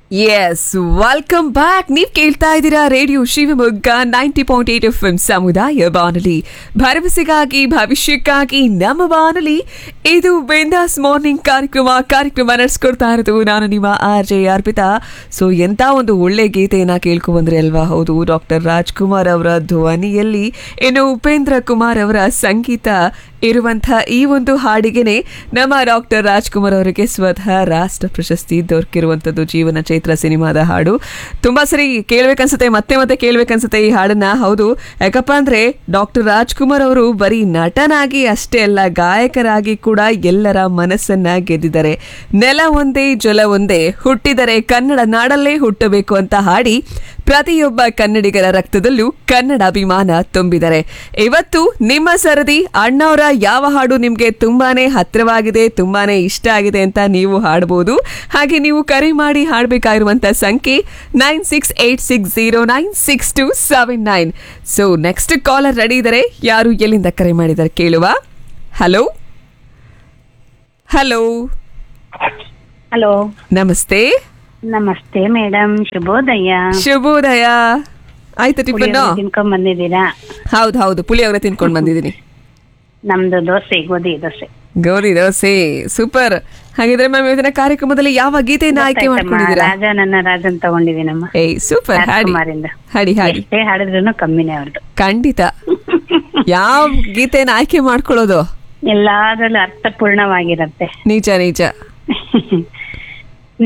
S welcome back ನೀವ್ ಕೇಳ್ತಾ ಇದ್ದೀರಾ radio Shivamogga ninety point eight F ಸಮುದಾಯ ಬಾನುಲಿ ಭರವಸೆಗಾಗಿ ಭವಿಷ್ಯಕ್ಕಾಗಿ ನಮ್ಮ ಬಾನುಲಿ ಇದು ಬಿಂದಾಸ್ ಮಾರ್ನಿಂಗ್ ಕಾರ್ಯಕ್ರಮ ಕಾರ್ಯಕ್ರಮ ನಡೆಸ್ಕೊಡ್ತಾ ಇರೋದು ನಾನು ನಿಮ್ಮ ಆರ್ ಜೆ ಅರ್ಪಿತಾ ಸೊ ಎಂತ ಒಂದು ಒಳ್ಳೆ ಗೀತೆಯನ್ನ ಕೇಳ್ಕೊ ಬಂದ್ರಿ ಅಲ್ವಾ ಹೌದು ಡಾಕ್ಟರ್ ರಾಜ್ಕುಮಾರ್ ಅವರ ಧ್ವನಿಯಲ್ಲಿ ಇನ್ನು ಉಪೇಂದ್ರ ಕುಮಾರ್ ಅವರ ಸಂಗೀತ ಇರುವಂತಹ ಈ ಒಂದು ಹಾಡಿಗೆನೆ ನಮ್ಮ ಡಾಕ್ಟರ್ ರಾಜ್ಕುಮಾರ್ ಅವರಿಗೆ ಸ್ವತಃ ರಾಷ್ಟ್ರ ಪ್ರಶಸ್ತಿ ದೊರಕಿರುವಂತದ್ದು ಜೀವನ ಚೈತ್ರ ಸಿನಿಮಾದ ಹಾಡು ತುಂಬಾ ಸರಿ ಕೇಳ್ಬೇಕನ್ಸುತ್ತೆ ಮತ್ತೆ ಮತ್ತೆ ಕೇಳ್ಬೇಕನ್ಸುತ್ತೆ ಈ ಹಾಡನ್ನ ಹೌದು ಯಾಕಪ್ಪ ಅಂದ್ರೆ ಡಾಕ್ಟರ್ ರಾಜ್ಕುಮಾರ್ ಅವರು ಬರೀ ನಟನಾಗಿ ಅಷ್ಟೇ ಅಲ್ಲ ಗಾಯಕರಾಗಿ ಕೂಡ ಎಲ್ಲರ ಮನಸ್ಸನ್ನ ಗೆದ್ದಿದ್ದಾರೆ ನೆಲ ಒಂದೇ ಜಲ ಒಂದೇ ಹುಟ್ಟಿದರೆ ಕನ್ನಡ ನಾಡಲ್ಲೇ ಹುಟ್ಟಬೇಕು ಅಂತ ಹಾಡಿ ಪ್ರತಿಯೊಬ್ಬ ಕನ್ನಡಿಗರ ರಕ್ತದಲ್ಲೂ ಕನ್ನಡ ಅಭಿಮಾನ ತುಂಬಿದರೆ ಇವತ್ತು ನಿಮ್ಮ ಸರದಿ ಅಣ್ಣವರ ಯಾವ ಹಾಡು ನಿಮ್ಗೆ ತುಂಬಾನೇ ಹತ್ರವಾಗಿದೆ ತುಂಬಾನೇ ಇಷ್ಟ ಆಗಿದೆ ಅಂತ ನೀವು ಹಾಡಬಹುದು ಹಾಗೆ ನೀವು ಕರೆ ಮಾಡಿ ಹಾಡಬೇಕಾಗಿರುವಂತ ಸಂಖ್ಯೆ nine six eight six zero nine six two seven nine so next caller ready ಇದ್ದಾರೆ ಯಾರು ಎಲ್ಲಿಂದ ಕರೆ ಮಾಡಿದ್ದಾರೆ ಕೇಳುವ ಹಲೋ ಹಲೋ ಹಲೋ ನಮಸ್ತೆ ನಮಸ್ತೆ ಮೇಡಮ್ ಶುಭೋದಯ ಶುಭೋದಯ ಆಯ್ತಾ ಟಿಫನ್ ಪುಳಿಯೋಗರೆ ತಿನ್ಕೊಂಡ್ ಬಂದಿದ್ದೀರಾ ಹೌದು ಹೌದು ಪುಳಿಯೋಗರೆ ತಿನ್ಕೊಂಡು ಬಂದಿದ್ದೀನಿ ನಮ್ದು ದೋಸೆ ಗೋಧಿ ದೋಸೆ ಗೌರಿ ದೋಸೆ ಸೂಪರ್ ಹಾಗಿದ್ರೆ ಮ್ಯಾಮ್ ಇವತ್ತಿನ ಕಾರ್ಯಕ್ರಮದಲ್ಲಿ ಯಾವ ಗೀತೆಯನ್ನ ಆಯ್ಕೆ ಗೊತ್ತಾಯ್ತಮ್ಮ, ಮಾಡ್ಕೊಂಡಿದ್ದೀರಾ ರಾಜ ನನ್ನ ರಾಜನ್ ತಗೊಂಡಿದ್ದೀನಮ್ಮ ಏಯ್ ಸೂಪರ್ ಹಾಡಿ ರಾಜ್ಕುಮಾರಿಂದ ಹಾಡಿ ಹಾಡಿ ಎಷ್ಟೇ ಹಾಡಿದ್ರು ಕಮ್ಮಿನೇ ಅವ್ರದ್ದು ಖಂಡಿತ ಯಾವ ಗೀತೆಯನ್ನ ಆಯ್ಕೆ ಮಾಡ್ಕೊಳ್ಳೋದು ಎಲ್ಲಾದ್ರಲ್ಲೂ ಅರ್ಥಪೂರ್ಣವಾಗಿರತ್ತೆ ನಿಜ ನಿಜ